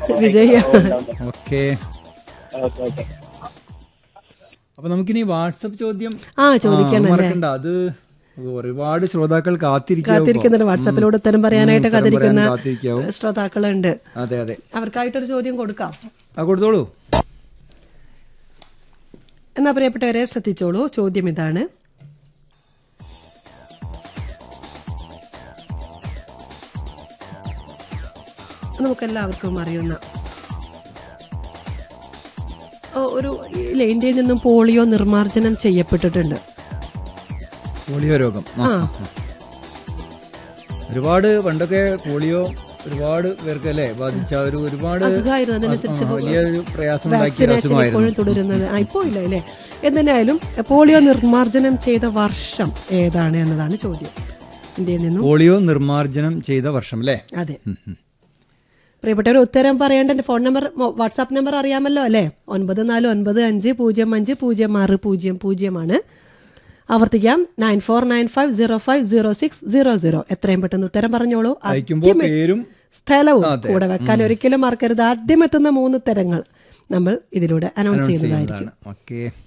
വിജയ okay okay okay അപ്പൊ നമുക്കിനി WhatsApp ചോദ്യം ആ ചോദിക്കണം ആ, മറക്കണ്ട അത് ഒരുപാട് ശ്രോതാക്കൾ കാത്തിരിക്കാവും ഇപ്പൊ. കാത്തിരിക്കുന്നുണ്ട് വാട്സാപ്പിലൂടെ ഉത്തരം പറയാനായിട്ട് ഉത്തരം പറയാൻ കാത്തിരിക്കുന്ന കാത്തിരിക്കാവും. ശ്രോതാക്കളുണ്ട് അതെ അതെ അവർക്കായിട്ടൊരു ചോദ്യം കൊടുക്കാം ആ കൊടുത്തോളൂ എന്നാ പ്രിയപ്പെട്ടവരെ ശ്രദ്ധിച്ചോളൂ ചോദ്യം ഇതാണ് നമുക്കെല്ലാവർക്കും അറിയുന്ന ഓ, ഒരു ഇല്ല, ഇന്ത്യയിൽ നിന്നും പോളിയോ നിർമ്മാർജ്ജനം ചെയ്യപ്പെട്ടിട്ടുണ്ട് പോളിയോ രോഗം ആ, ആ. ആ. ഒരുപാട് പണ്ടൊക്കെ പോളിയോ ഒരുപാട് പേർക്ക് അല്ലേ ബാധിച്ച ഒരു ഒരുപാട് അസുഖമായിരുന്നു അതിനനുസരിച്ച് ആ, വലിയൊരു പ്രയാസം ഉണ്ടാക്കിയ ഒരു വാക്സിനേഷൻ ഇപ്പോഴും അസുഖമായിരുന്നു തുടരുന്നത് ആ ഇപ്പോൾ ഇല്ല അല്ലേ എന്തിനായാലും പോളിയോ നിർമ്മാർജ്ജനം ചെയ്ത വർഷം ഏതാണ് എന്നതാണ് ചോദ്യം ഇന്ത്യയിൽ നിന്നും പോളിയോ നിർമ്മാർജ്ജനം ചെയ്ത വർഷം അല്ലേ അതെ ഉം, ഉം. പ്രിയപ്പെട്ടവർ ഉത്തരം പറയേണ്ട എൻ്റെ ഫോൺ നമ്പർ മൊ- വാട്സാപ്പ് നമ്പർ അറിയാമല്ലോ അല്ലേ ഒൻപത് നാല് ഒൻപത് അഞ്ച് പൂജ്യം അഞ്ച് പൂജ്യം ആറ് പൂജ്യം പൂജ്യമാണ് ആവർത്തിക്കാം nine four nine five zero five zero six zero zero എത്രയും പെട്ടെന്ന് ഉത്തരം പറഞ്ഞോളൂ അയക്കുമ്പോ ആദ്യമേ- പേരും സ്ഥലവും അതെ. കൂടെ വെക്കാൻ ഒരിക്കലും മറക്കരുത് ആദ്യം എത്തുന്ന മൂന്ന് ഉത്തരങ്ങൾ നമ്മൾ ഇതിലൂടെ അനൗൺസ് announce ചെയ്യുന്നതായിരിക്കും ചെയ്യുന്നതാണ് ഓക്കെ